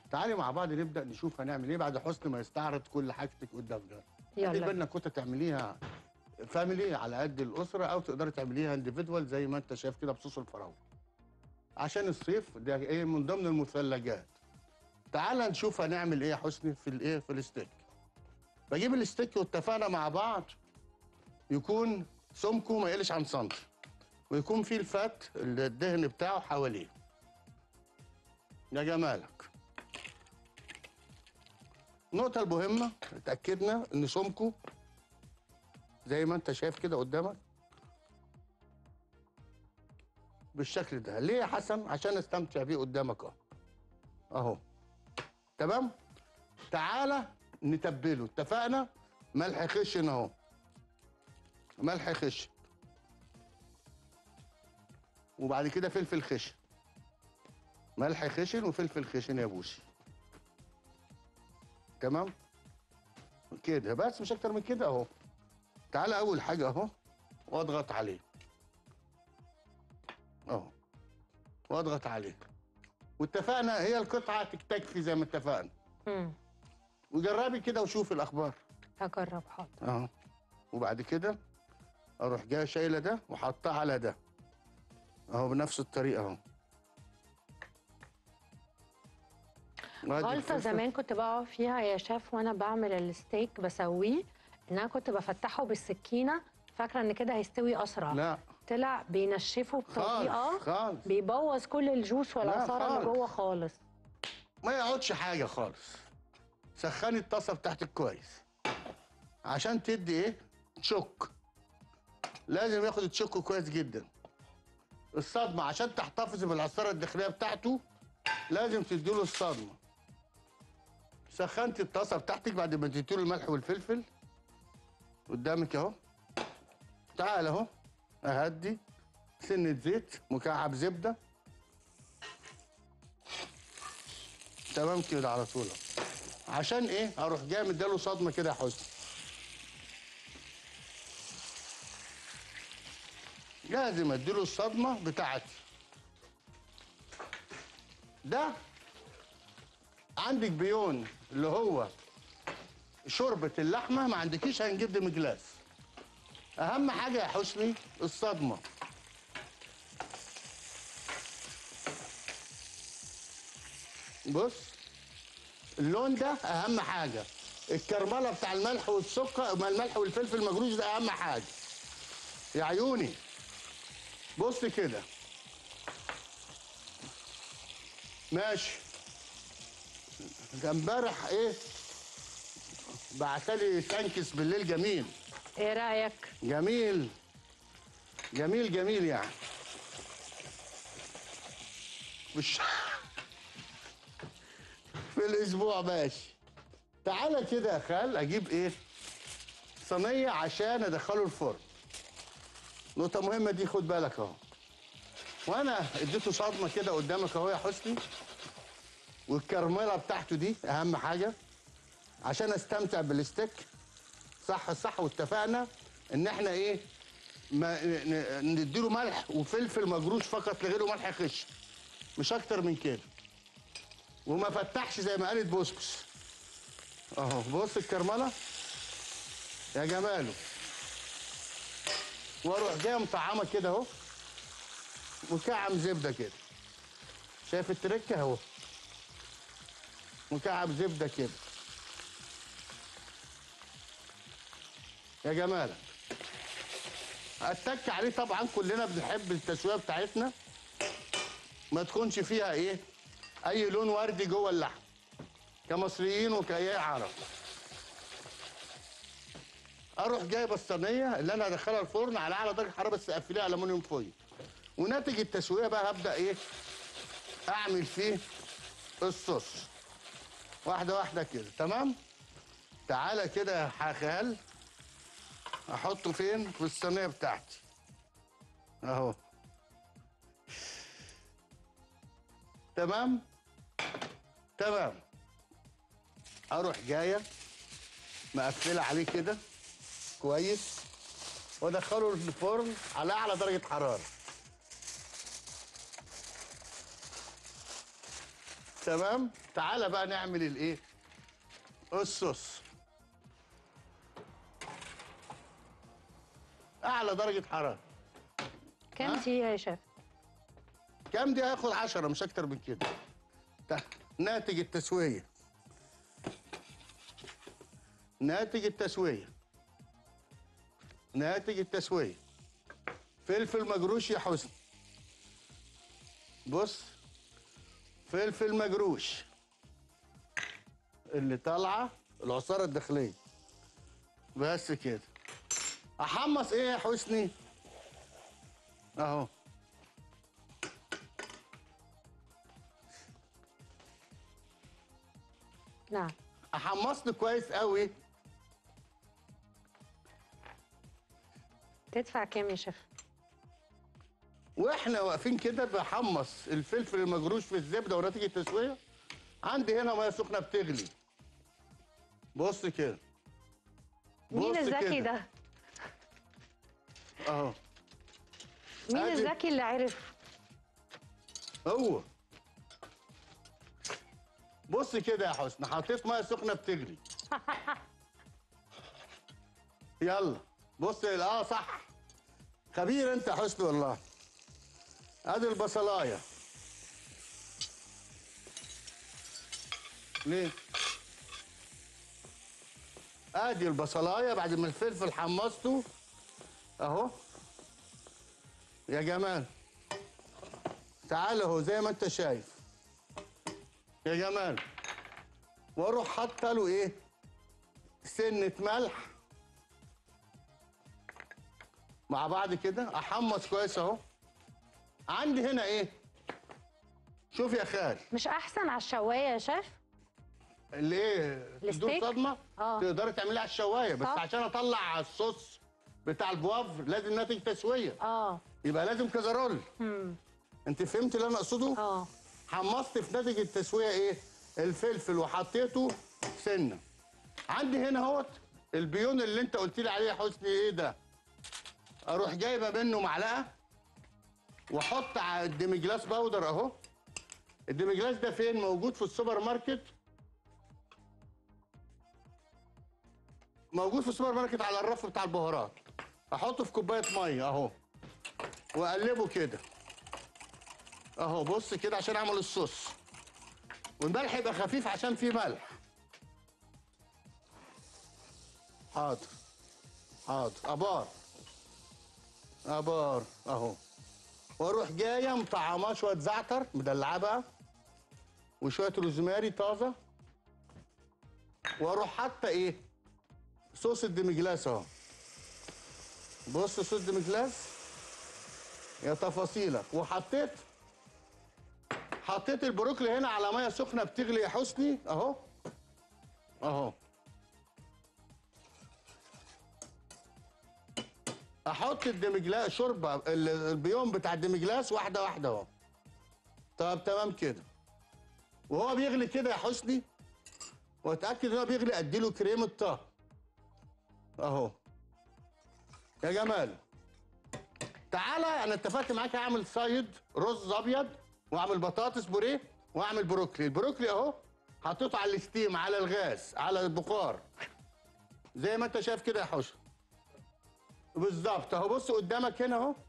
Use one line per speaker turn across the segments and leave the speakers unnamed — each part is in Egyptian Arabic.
تعالي مع بعض نبدا نشوف هنعمل ايه بعد حسن ما يستعرض كل حاجتك قدامنا
يلا.
دي بالنا كنت تعمليها فاميلي على قد الاسره او تقدري تعمليها انديفيدوال زي ما انت شايف كده بصوص الفراوله عشان الصيف ده ايه من ضمن المثلجات تعال نشوف هنعمل ايه يا حسني في الايه في الستيك بجيب الستيك واتفقنا مع بعض يكون سمكه ما يقلش عن سنتي ويكون فيه الفات الدهن بتاعه حواليه يا جمالك النقطة المهمة اتأكدنا إن سمكه زي ما أنت شايف كده قدامك بالشكل ده ليه يا حسن؟ عشان استمتع بيه قدامك أهو أهو تمام؟ تعالى نتبله اتفقنا؟ ملح خشن أهو ملح خشن وبعد كده فلفل خشن ملح خشن وفلفل خشن يا بوسي تمام كده بس مش اكتر من كده اهو تعالى اول حاجه اهو واضغط عليه اهو واضغط عليه واتفقنا هي القطعه تكتفي زي ما اتفقنا
مم.
وجربي كده وشوفي الاخبار
هجرب حاضر
اهو وبعد كده اروح جاي شايله ده وحطها على ده اهو بنفس الطريقه اهو وأدي
غلطة
الفلفل.
زمان كنت بقع فيها يا شيف وانا بعمل الستيك بسويه ان انا كنت بفتحه بالسكينة فاكرة ان كده هيستوي اسرع
لا
طلع بينشفه بطريقة
خالص خالص
بيبوظ كل الجوس
لا
والعصارة اللي
خالص.
جوه خالص
ما يقعدش حاجه خالص سخني الطاسه بتاعتك كويس عشان تدي ايه تشك لازم ياخد تشك كويس جدا الصدمه عشان تحتفظ بالعصاره الداخليه بتاعته لازم تديله الصدمه سخنت الطاسه بتاعتك بعد ما تديله الملح والفلفل قدامك اهو تعال اهو اهدي سنه زيت مكعب زبده تمام كده على طول عشان ايه اروح جاي مديله صدمه كده يا حسني لازم اديله الصدمه بتاعتي ده عندك بيون اللي هو شوربه اللحمه ما عندكيش هنجيب مجلاس اهم حاجه يا حسني الصدمه بص اللون ده اهم حاجه الكرمله بتاع الملح والسكر ما الملح والفلفل المجروش ده اهم حاجه يا عيوني بص كده ماشي ده امبارح ايه بعتلي تنكس بالليل جميل
ايه رأيك؟
جميل جميل جميل يعني مش في الاسبوع ماشي تعالى كده يا خال اجيب ايه صينيه عشان ادخله الفرن نقطه مهمه دي خد بالك اهو وانا اديته صدمه كده قدامك اهو يا حسني والكرمله بتاعته دي اهم حاجه عشان استمتع بالستيك صح صح واتفقنا ان احنا ايه ما ن- ن- نديله ملح وفلفل مجروش فقط لغيره ملح خش مش اكتر من كده وما فتحش زي ما قالت بوسكس اهو بص الكرمله يا جماله واروح جايه مطعمه كده اهو مكعب زبده كده شايف التركه اهو مكعب زبده كده يا جمالك اتك عليه طبعا كلنا بنحب التسويه بتاعتنا ما تكونش فيها ايه اي لون وردي جوه اللحم كمصريين وكاي عرب اروح جايب الصينيه اللي انا هدخلها الفرن على اعلى درجه حراره بس اقفليها الومنيوم فويل وناتج التسويه بقى هبدا ايه اعمل فيه الصوص واحده واحده كده تمام تعالى كده يا حخال احطه فين في الصينيه بتاعتي اهو تمام تمام اروح جايه مقفله عليه كده كويس وادخله الفرن على اعلى درجه حراره تمام تعالى بقى نعمل الايه الصوص اعلى درجه حراره
كام
ها؟
دقيقه يا شيف
كام دي هياخد 10 مش اكتر من كده ده ناتج التسويه ناتج التسويه ناتج التسويه فلفل مجروش يا حسني بص فلفل مجروش اللي طالعه العصاره الداخليه بس كده احمص ايه يا حسني اهو
نعم
احمصني كويس قوي
تدفع كام يا شيف
واحنا واقفين كده بحمص الفلفل المجروش في الزبده ونتيجه التسويه عندي هنا ميه سخنه بتغلي بص كده
مين
بص
الذكي
كده.
ده
اهو
مين
أدي-
الذكي اللي عرف
هو بص كده يا حسن حطيت ميه سخنه بتغلي يلا بص اه صح خبير انت يا حسن والله ادي البصلايه ليه ادي البصلايه بعد ما الفلفل حمصته اهو يا جمال تعال اهو زي ما انت شايف يا جمال واروح حاطه له ايه سنه ملح مع بعض كده احمص كويس اهو عندي هنا ايه شوف يا خال
مش احسن على الشوايه يا شيف
اللي ايه تدور
الستيك؟
صدمه
آه.
تقدري تعمليها على الشوايه بس
صح.
عشان اطلع الصوص بتاع البوافر لازم ناتج تسويه
اه
يبقى لازم كزرول
امم
انت فهمت اللي انا اقصده
اه
حمصت في ناتج التسويه ايه الفلفل وحطيته سنه عندي هنا اهوت البيون اللي انت قلت لي عليه يا حسني ايه ده اروح جايبه منه معلقه واحط على الديمجلاس باودر اهو الديمجلاس ده فين موجود في السوبر ماركت موجود في السوبر ماركت على الرف بتاع البهارات احطه في كوبايه ميه اهو واقلبه كده اهو بص كده عشان اعمل الصوص والملح يبقى خفيف عشان فيه ملح حاضر حاضر ابار ابار اهو واروح جايه مطعماه شويه زعتر مدلعاه بقى وشويه روزماري طازه واروح حاطه ايه صوص الديمجلاس اهو بص صوص الديمجلاس يا تفاصيلك وحطيت حطيت البروكلي هنا على ميه سخنه بتغلي يا حسني اهو اهو احط الدمجلاس شوربه ال- البيوم بتاع الدمجلاس واحده واحده اهو طب تمام كده وهو بيغلي كده يا حسني واتاكد ان هو بيغلي اديله كريمه طه اهو يا جمال تعالى انا اتفقت معاك اعمل صيد رز ابيض واعمل بطاطس بوريه واعمل بروكلي البروكلي اهو حطيته على الستيم على الغاز على البخار زي ما انت شايف كده يا حسن بالظبط اهو بص قدامك هنا اهو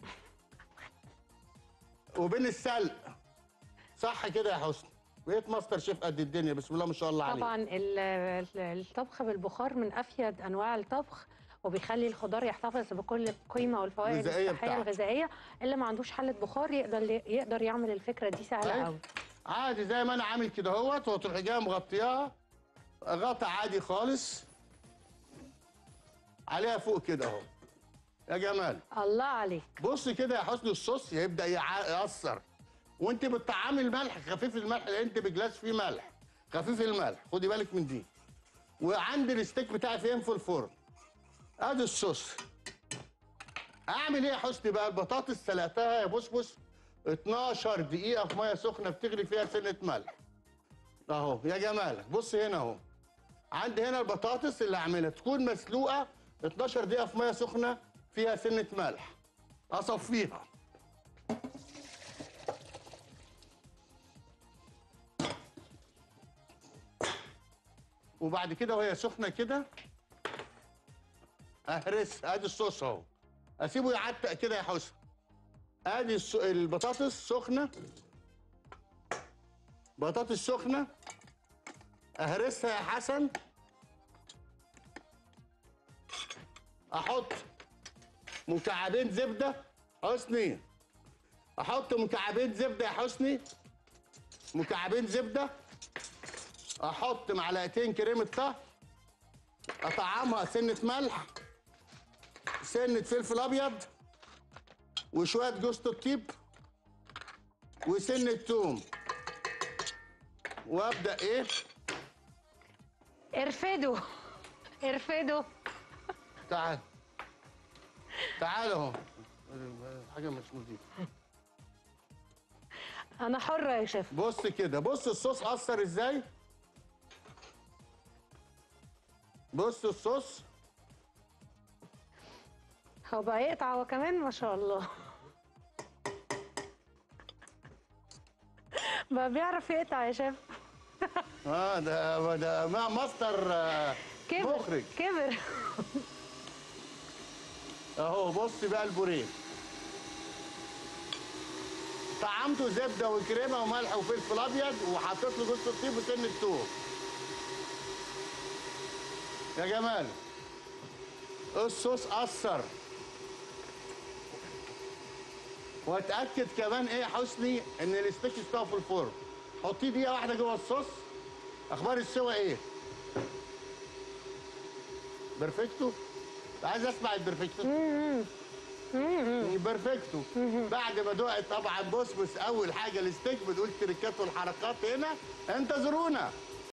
وبين السلق صح كده يا حسن بقيت ماستر شيف قد الدنيا بسم الله ما شاء الله عليك
طبعا ال- ال- الطبخ بالبخار من افيد انواع الطبخ وبيخلي الخضار يحتفظ بكل القيمه والفوائد
الغذائية
الصحيه
بتاعته.
الغذائيه اللي ما عندوش حله بخار يقدر يقدر يعمل الفكره دي سهله
طيب.
قوي
عادي زي ما انا عامل كده اهوت وتروح جايه مغطياها غطا عادي خالص عليها فوق كده اهو يا جمال
الله عليك
بص كده يا حسن الصوص يبدا يع- يأثر وانت بتطعمي الملح خفيف الملح لان انت بجلاس فيه ملح خفيف الملح خدي بالك من دي وعندي الستيك بتاعي فين في الفرن ادي الصوص اعمل ايه يا حسني بقى البطاطس سلقتها يا بسبس 12 دقيقه في ميه سخنه بتغلي فيها سنه ملح اهو يا جمالك بص هنا اهو عندي هنا البطاطس اللي اعملها تكون مسلوقه 12 دقيقه في ميه سخنه فيها سنه ملح اصفيها وبعد كده وهي سخنه كده اهرس ادي الصوص اهو اسيبه يعتق كده يا حسن ادي الس- البطاطس سخنه بطاطس سخنه اهرسها يا حسن احط مكعبين زبده حسني احط مكعبين زبده يا حسني مكعبين زبده احط معلقتين كريمه طهي اطعمها سنه ملح سنه فلفل ابيض وشويه جوز الطيب وسنه توم وابدا ايه
ارفدوا ارفدوا
تعال تعال اهو حاجه مش نظيفه
انا حره يا شيف
بص كده بص الصوص اثر ازاي بص الصوص
هو بقى يقطع هو كمان ما شاء الله بقى بيعرف يقطع يا شيف
اه ده ده ما ماستر آه،
كبر
مخرج
كبر
اهو بص بقى البوريه طعمته زبده وكريمه وملح وفلفل ابيض وحطيت له جوز الطيب وسن توم يا جمال الصوص اثر واتاكد كمان ايه يا حسني ان الستيك استوى في الفرن حطيه دقيقه واحده جوه الصوص اخبار السوا ايه بيرفكتو عايز اسمع البرفكتو بيرفكتو بعد ما دقت طبعا بص بص اول حاجه الستيك بتقول تريكات والحركات هنا انتظرونا